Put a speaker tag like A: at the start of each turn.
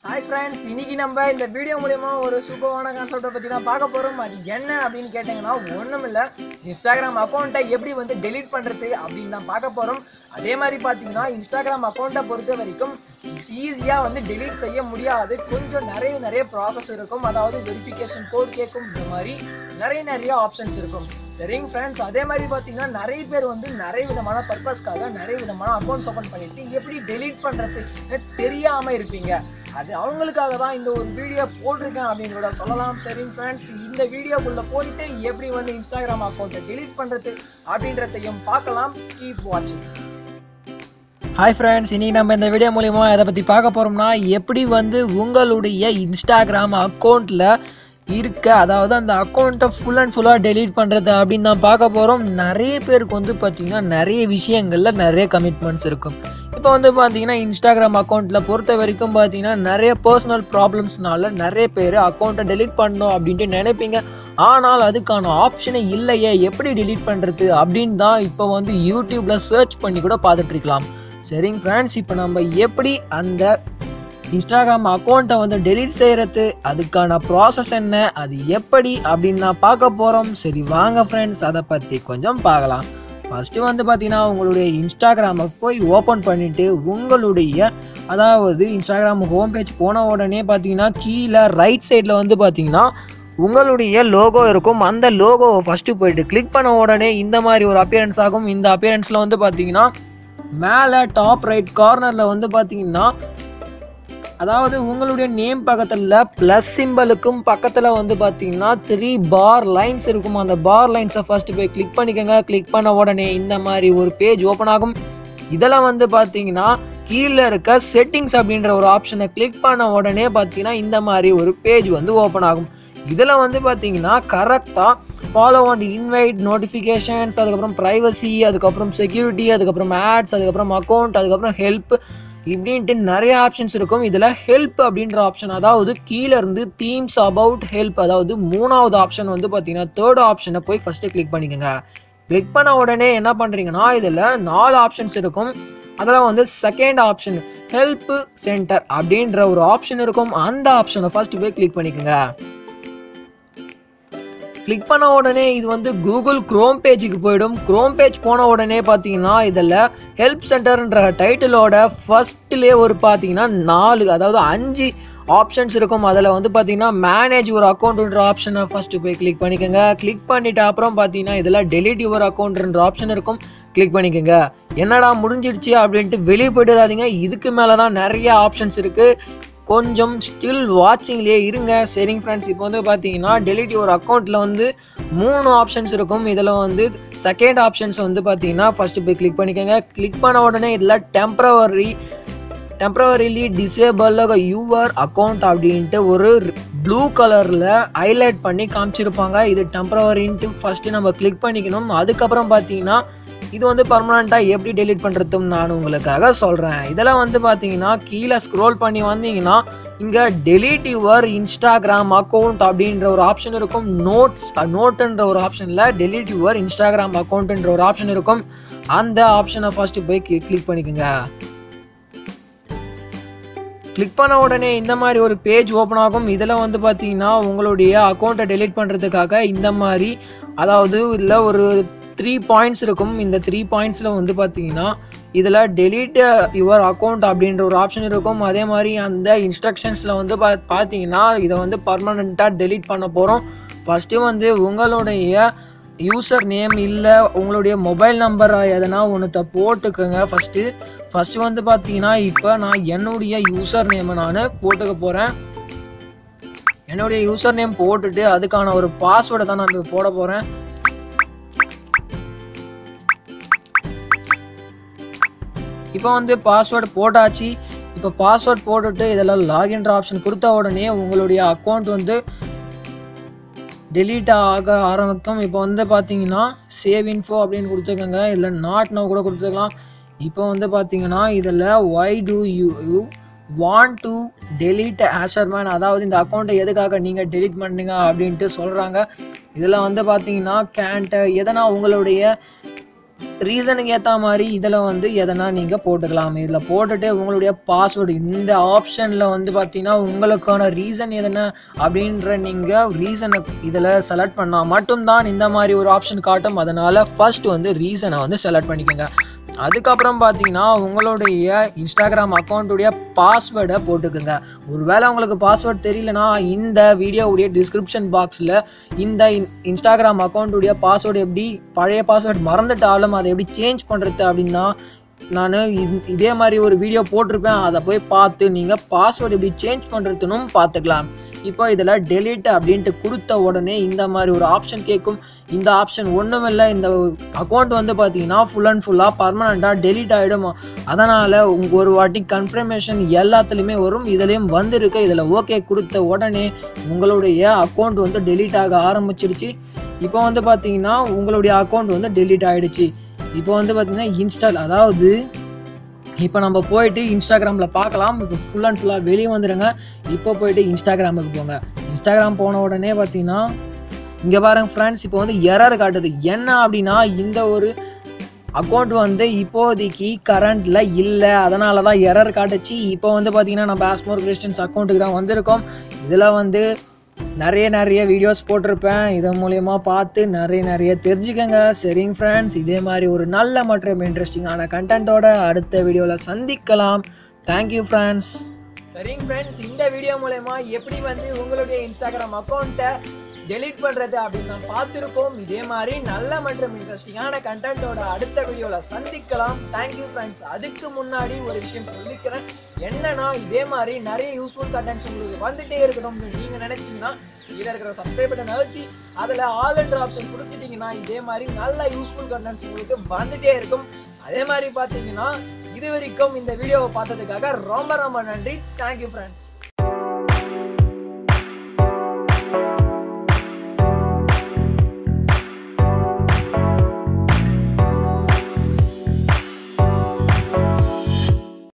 A: hi friends இன்னைக்கு நம்ம இந்த வீடியோ மூலயமா ஒரு சூப்பரான கான்செப்டை பற்றி தான் பார்க்க போகிறோம் அது என்ன அப்படின்னு கேட்டிங்கன்னா ஒன்றும் இல்லை இன்ஸ்டாகிராம் அக்கௌண்ட்டை எப்படி வந்து டெலீட் பண்ணுறது அப்படின்னு தான் பார்க்க போகிறோம் அதே மாதிரி பார்த்தீங்கன்னா இன்ஸ்டாகிராம் அக்கௌண்ட்டை பொறுத்த வரைக்கும் ஈஸியாக வந்து டெலீட் செய்ய முடியாது கொஞ்சம் நிறைய நிறைய ப்ராசஸ் இருக்கும் அதாவது வெரிஃபிகேஷன் கோட் கேட்கும் இந்த மாதிரி நிறைய நிறைய ஆப்ஷன்ஸ் இருக்கும் சரிங்க ஃப்ரெண்ட்ஸ் அதே மாதிரி பார்த்தீங்கன்னா நிறைய பேர் வந்து நிறைய விதமான பர்பஸ்க்காக நிறைய விதமான அக்கௌண்ட்ஸ் ஓப்பன் பண்ணிட்டு எப்படி டெலீட் பண்ணுறது தெரியாமல் இருப்பீங்க அது அவங்களுக்காக தான் இந்த ஒரு வீடியோ போட்டிருக்கேன் அப்படின்னு கூட சொல்லலாம் சரிங்க ஃப்ரெண்ட்ஸ் இந்த வீடியோக்குள்ளே போயிட்டு எப்படி வந்து இன்ஸ்டாகிராம் அக்கௌண்ட்டை டெலீட் பண்ணுறது அப்படின்றதையும் பார்க்கலாம் கீப் வாட்சிங் ஹாய் ஃப்ரெண்ட்ஸ் இன்னைக்கு நம்ம இந்த வீடியோ மூலிமா எதை பற்றி பார்க்க போகிறோம்னா எப்படி வந்து உங்களுடைய இன்ஸ்டாகிராம் அக்கௌண்ட்டில் இருக்க அதாவது அந்த அக்கௌண்ட்டை ஃபுல் அண்ட் ஃபுல்லாக டெலீட் பண்ணுறது அப்படின்னு தான் பார்க்க போகிறோம் நிறைய பேருக்கு வந்து பார்த்திங்கன்னா நிறைய விஷயங்களில் நிறைய கமிட்மெண்ட்ஸ் இருக்கும் இப்போ வந்து பார்த்தீங்கன்னா இன்ஸ்டாகிராம் அக்கௌண்ட்டில் பொறுத்த வரைக்கும் பார்த்தீங்கன்னா நிறைய பர்சனல் ப்ராப்ளம்ஸ்னால நிறைய பேர் அக்கௌண்ட்டை டெலீட் பண்ணணும் அப்படின்ட்டு நினைப்பீங்க ஆனால் அதுக்கான ஆப்ஷனே இல்லையே எப்படி டெலீட் பண்ணுறது அப்படின்னு தான் இப்போ வந்து யூடியூப்பில் சர்ச் பண்ணி கூட பார்த்துட்டு இருக்கலாம் சரிங்க ஃப்ரெண்ட்ஸ் இப்போ நம்ம எப்படி அந்த இன்ஸ்டாகிராம் அக்கௌண்ட்டை வந்து டெலீட் செய்கிறது அதுக்கான ப்ராசஸ் என்ன அது எப்படி அப்படின்னு நான் பார்க்க போகிறோம் சரி வாங்க ஃப்ரெண்ட்ஸ் அதை பற்றி கொஞ்சம் பார்க்கலாம் ஃபஸ்ட்டு வந்து பார்த்தீங்கன்னா உங்களுடைய இன்ஸ்டாகிராமை போய் ஓப்பன் பண்ணிவிட்டு உங்களுடைய அதாவது இன்ஸ்டாகிராம் ஹோம் பேஜ் போன உடனே பார்த்தீங்கன்னா கீழே ரைட் சைடில் வந்து பார்த்தீங்கன்னா உங்களுடைய லோகோ இருக்கும் அந்த லோகோவை ஃபஸ்ட்டு போயிட்டு கிளிக் பண்ண உடனே இந்த மாதிரி ஒரு அப்பியரன்ஸ் ஆகும் இந்த அப்பியரன்ஸில் வந்து பார்த்தீங்கன்னா மேலே டாப் ரைட் கார்னரில் வந்து பார்த்தீங்கன்னா அதாவது உங்களுடைய நேம் பக்கத்தில் ப்ளஸ் சிம்பலுக்கும் பக்கத்தில் வந்து பார்த்தீங்கன்னா த்ரீ பார் லைன்ஸ் இருக்கும் அந்த பார் லைன்ஸை ஃபஸ்ட்டு போய் கிளிக் பண்ணிக்கோங்க கிளிக் பண்ண உடனே இந்த மாதிரி ஒரு பேஜ் ஓப்பன் ஆகும் இதில் வந்து பார்த்தீங்கன்னா கீழே இருக்க செட்டிங்ஸ் அப்படின்ற ஒரு ஆப்ஷனை கிளிக் பண்ண உடனே பார்த்தீங்கன்னா இந்த மாதிரி ஒரு பேஜ் வந்து ஓப்பன் ஆகும் இதில் வந்து பார்த்தீங்கன்னா கரெக்டாக ஃபாலோ அண்ட் இன்வைட் நோட்டிஃபிகேஷன்ஸ் அதுக்கப்புறம் ப்ரைவசி அதுக்கப்புறம் செக்யூரிட்டி அதுக்கப்புறம் ஆட்ஸ் அதுக்கப்புறம் அக்கௌண்ட் அதுக்கப்புறம் ஹெல்ப் இப்படின்ட்டு நிறைய ஆப்ஷன்ஸ் இருக்கும் இதில் ஹெல்ப் அப்படின்ற ஆப்ஷன் அதாவது கீழே இருந்து தீம்ஸ் அபவுட் ஹெல்ப் அதாவது மூணாவது ஆப்ஷன் வந்து பார்த்தீங்கன்னா தேர்ட் ஆப்ஷனை போய் ஃபஸ்ட்டு கிளிக் பண்ணிக்கோங்க கிளிக் பண்ண உடனே என்ன பண்ணுறீங்கன்னா இதில் நாலு ஆப்ஷன்ஸ் இருக்கும் அதில் வந்து செகண்ட் ஆப்ஷன் ஹெல்ப் சென்டர் அப்படின்ற ஒரு ஆப்ஷன் இருக்கும் அந்த ஆப்ஷனை ஃபர்ஸ்ட் போய் கிளிக் பண்ணிக்கோங்க கிளிக் பண்ண உடனே இது வந்து கூகுள் க்ரோம் பேஜுக்கு போயிடும் க்ரோம் பேஜ் போன உடனே பார்த்தீங்கன்னா இதில் ஹெல்ப் சென்டர்ன்ற டைட்டிலோட ஃபர்ஸ்ட்லேயே ஒரு பார்த்தீங்கன்னா நாலு அதாவது அஞ்சு ஆப்ஷன்ஸ் இருக்கும் அதில் வந்து பார்த்தீங்கன்னா மேனேஜ் ஒரு அக்கௌண்ட்ன்ற ஆப்ஷனை ஃபஸ்ட்டு போய் கிளிக் பண்ணிக்கோங்க கிளிக் பண்ணிட்டு அப்புறம் பார்த்தீங்கன்னா இதில் டெலிட் யுவர் அக்கௌண்ட்ன்ற ஆப்ஷன் இருக்கும் கிளிக் பண்ணிக்கோங்க என்னடா முடிஞ்சிடுச்சு அப்படின்ட்டு வெளியே போயிடாதீங்க இதுக்கு மேலே தான் நிறைய ஆப்ஷன்ஸ் இருக்குது கொஞ்சம் ஸ்டில் வாட்சிங்லேயே இருங்க சரிங்க ஃப்ரெண்ட்ஸ் இப்போ வந்து பார்த்தீங்கன்னா டெலிட் ஒரு அக்கௌண்ட்டில் வந்து மூணு ஆப்ஷன்ஸ் இருக்கும் இதில் வந்து செகண்ட் ஆப்ஷன்ஸ் வந்து பார்த்தீங்கன்னா ஃபஸ்ட்டு போய் கிளிக் பண்ணிக்கோங்க கிளிக் பண்ண உடனே இதில் temporary temporarily disable your account அப்படின்ட்டு ஒரு ப்ளூ கலரில் ஹைலைட் பண்ணி காமிச்சிருப்பாங்க இது டெம்ப்ரவரின்ட்டு ஃபஸ்ட்டு நம்ம கிளிக் பண்ணிக்கணும் அதுக்கப்புறம் பார்த்தீங்கன்னா இது வந்து பர்மனண்ட்டாக எப்படி டெலீட் பண்ணுறதும் நான் உங்களுக்காக சொல்கிறேன் இதெல்லாம் வந்து பார்த்தீங்கன்னா கீழே ஸ்க்ரோல் பண்ணி வந்தீங்கன்னா இங்கே டெலீட் யுவர் இன்ஸ்டாகிராம் அக்கௌண்ட் அப்படின்ற ஒரு ஆப்ஷன் இருக்கும் நோட்ஸ் நோட்டுன்ற ஒரு ஆப்ஷனில் டெலீட் யுவர் இன்ஸ்டாகிராம் அக்கௌண்ட்டுன்ற ஒரு ஆப்ஷன் இருக்கும் அந்த ஆப்ஷனை ஃபஸ்ட்டு போய் கிளிக் பண்ணிக்கோங்க கிளிக் பண்ண உடனே இந்த மாதிரி ஒரு பேஜ் ஓப்பன் ஆகும் இதில் வந்து பார்த்தீங்கன்னா உங்களுடைய அக்கௌண்ட்டை டெலீட் பண்ணுறதுக்காக இந்த மாதிரி அதாவது இதில் ஒரு த்ரீ பாயிண்ட்ஸ் இருக்கும் இந்த த்ரீ பாயிண்ட்ஸில் வந்து பார்த்தீங்கன்னா இதில் டெலீட் யுவர் அக்கௌண்ட் அப்படின்ற ஒரு ஆப்ஷன் இருக்கும் அதே மாதிரி அந்த இன்ஸ்ட்ரக்ஷன்ஸில் வந்து பா பார்த்தீங்கன்னா இதை வந்து பர்மனண்ட்டாக டெலீட் பண்ண போகிறோம் ஃபஸ்ட்டு வந்து உங்களுடைய யூசர் நேம் இல்லை உங்களுடைய மொபைல் நம்பர் எதனா ஒன்றத்தை போட்டுக்கோங்க ஃபஸ்ட்டு ஃபஸ்ட்டு வந்து பார்த்தீங்கன்னா இப்போ நான் என்னுடைய யூசர் நேமை நான் போட்டுக்க போகிறேன் என்னுடைய யூசர் நேம் போட்டுட்டு அதுக்கான ஒரு பாஸ்வேர்டை தான் நான் இப்போ போட போகிறேன் இப்போ வந்து பாஸ்வேர்டு போட்டாச்சு இப்போ பாஸ்வேர்ட் போட்டுட்டு இதெல்லாம் லாகின்ற ஆப்ஷன் கொடுத்த உடனே உங்களுடைய அக்கௌண்ட் வந்து டெலீட் ஆக ஆரம்பிக்கும் இப்போ வந்து பார்த்தீங்கன்னா சேவ் இன்ஃபோ அப்படின்னு கொடுத்துக்கோங்க இல்லை நாட் நோ கூட கொடுத்துக்கலாம் இப்போ வந்து பார்த்தீங்கன்னா இதில் why do you you want to delete ஆஷர்மேன் அதாவது இந்த அக்கௌண்ட்டை எதுக்காக நீங்கள் டெலீட் பண்ணீங்க அப்படின்ட்டு சொல்கிறாங்க இதில் வந்து பார்த்தீங்கன்னா கேண்ட்டை எதனா உங்களுடைய ரீசனுக்கு ஏற்ற மாதிரி இதில் வந்து எதனா நீங்கள் போட்டுக்கலாம் இதில் போட்டுட்டு உங்களுடைய பாஸ்வேர்டு இந்த ஆப்ஷனில் வந்து பார்த்தீங்கன்னா உங்களுக்கான ரீசன் எதுனா அப்படின்ற நீங்கள் ரீசனை இதில் செலக்ட் பண்ணால் மட்டும்தான் இந்த மாதிரி ஒரு ஆப்ஷன் காட்டும் அதனால் ஃபர்ஸ்ட் வந்து ரீசனை வந்து செலக்ட் பண்ணிக்கோங்க அதுக்கப்புறம் பார்த்தீங்கன்னா உங்களுடைய இன்ஸ்டாகிராம் அக்கௌண்ட்டுடைய பாஸ்வேர்டை போட்டுக்குங்க ஒருவேளை உங்களுக்கு பாஸ்வேர்ட் தெரியலனா இந்த வீடியோவுடைய டிஸ்கிரிப்ஷன் பாக்ஸில் இந்த இன்- இன்ஸ்டாகிராம் அக்கௌண்ட்டுடைய பாஸ்வேர்டு எப்படி பழைய பாஸ்வேர்டு மறந்துட்டாலும் அதை எப்படி சேஞ்ச் பண்ணுறது அப்படின்னா நான் இதே மாதிரி ஒரு வீடியோ போட்டிருப்பேன் அதை போய் பார்த்து நீங்கள் பாஸ்வேர்டு எப்படி சேஞ்ச் பண்ணுறதுனும் பார்த்துக்கலாம் இப்போ இதில் டெலீட் அப்படின்ட்டு கொடுத்த உடனே இந்த மாதிரி ஒரு ஆப்ஷன் கேட்கும் இந்த ஆப்ஷன் ஒன்றும் இல்லை இந்த அக்கௌண்ட் வந்து பார்த்தீங்கன்னா ஃபுல் அண்ட் ஃபுல்லாக பர்மனண்ட்டாக டெலீட் ஆகிடும் அதனால் உங்கள் ஒரு வாட்டி கன்ஃபர்மேஷன் எல்லாத்துலேயுமே வரும் இதுலேயும் வந்திருக்கு இதில் ஓகே கொடுத்த உடனே உங்களுடைய அக்கௌண்ட் வந்து டெலீட் ஆக ஆரம்பிச்சிடுச்சு இப்போ வந்து பார்த்தீங்கன்னா உங்களுடைய அக்கௌண்ட் வந்து டெலீட் ஆகிடுச்சு இப்போ வந்து பார்த்தீங்கன்னா இன்ஸ்டால் அதாவது இப்போ நம்ம போயிட்டு இன்ஸ்டாகிராமில் பார்க்கலாம் இது ஃபுல் அண்ட் ஃபுல்லாக வெளியே வந்துடுங்க இப்போ போயிட்டு இன்ஸ்டாகிராமுக்கு போங்க இன்ஸ்டாகிராம் போன உடனே பார்த்தீங்கன்னா இங்கே பாருங்க ஃப்ரெண்ட்ஸ் இப்போ வந்து எரர் காட்டுது என்ன அப்படின்னா இந்த ஒரு அக்கௌண்ட் வந்து இப்போதைக்கு கரண்ட்டில் இல்லை அதனால தான் எரர் காட்டுச்சு இப்போ வந்து பார்த்தீங்கன்னா நம்ம ஆஸ்மோர் கிறிஸ்டியன்ஸ் அக்கௌண்ட்டுக்கு தான் வந்திருக்கோம் இதில் வந்து நிறைய நிறைய வீடியோஸ் போட்டிருப்பேன் இதன் மூலயமா பார்த்து நிறைய நிறைய தெரிஞ்சுக்கங்க சரிங்க ஃப்ரெண்ட்ஸ் இதே மாதிரி ஒரு நல்ல மற்றும் இன்ட்ரெஸ்டிங்கான கண்டென்ட்டோட அடுத்த வீடியோவில் சந்திக்கலாம் தேங்க்யூ ஃப்ரெண்ட்ஸ் சரிங்க ஃப்ரெண்ட்ஸ் இந்த வீடியோ மூலயமா எப்படி வந்து உங்களுடைய இன்ஸ்டாகிராம் அக்கௌண்ட்டை டெலீட் பண்ணுறது அப்படின்னு நான் பார்த்துருப்போம் இதே மாதிரி நல்ல மற்றும் இன்ட்ரெஸ்டிங்கான கண்டென்ட்டோட அடுத்த வீடியோவில் சந்திக்கலாம் தேங்க்யூ ஃப்ரெண்ட்ஸ் அதுக்கு முன்னாடி ஒரு விஷயம் சொல்லிக்கிறேன் என்னன்னா இதே மாதிரி நிறைய யூஸ்ஃபுல் கண்டென்ட்ஸ் உங்களுக்கு வந்துட்டே இருக்கணும்னு நீங்கள் நினச்சிங்கன்னா கீழே இருக்கிற சப்ஸ்கிரைப் பட்டன் அழுத்தி அதில் ஆல் என்ற ஆப்ஷன் கொடுத்துட்டீங்கன்னா இதே மாதிரி நல்ல யூஸ்ஃபுல் கண்டென்ட்ஸ் உங்களுக்கு வந்துட்டே இருக்கும் அதே மாதிரி பார்த்தீங்கன்னா இது வரைக்கும் இந்த வீடியோவை பார்த்ததுக்காக ரொம்ப ரொம்ப நன்றி தேங்க்யூ ஃப்ரெண்ட்ஸ்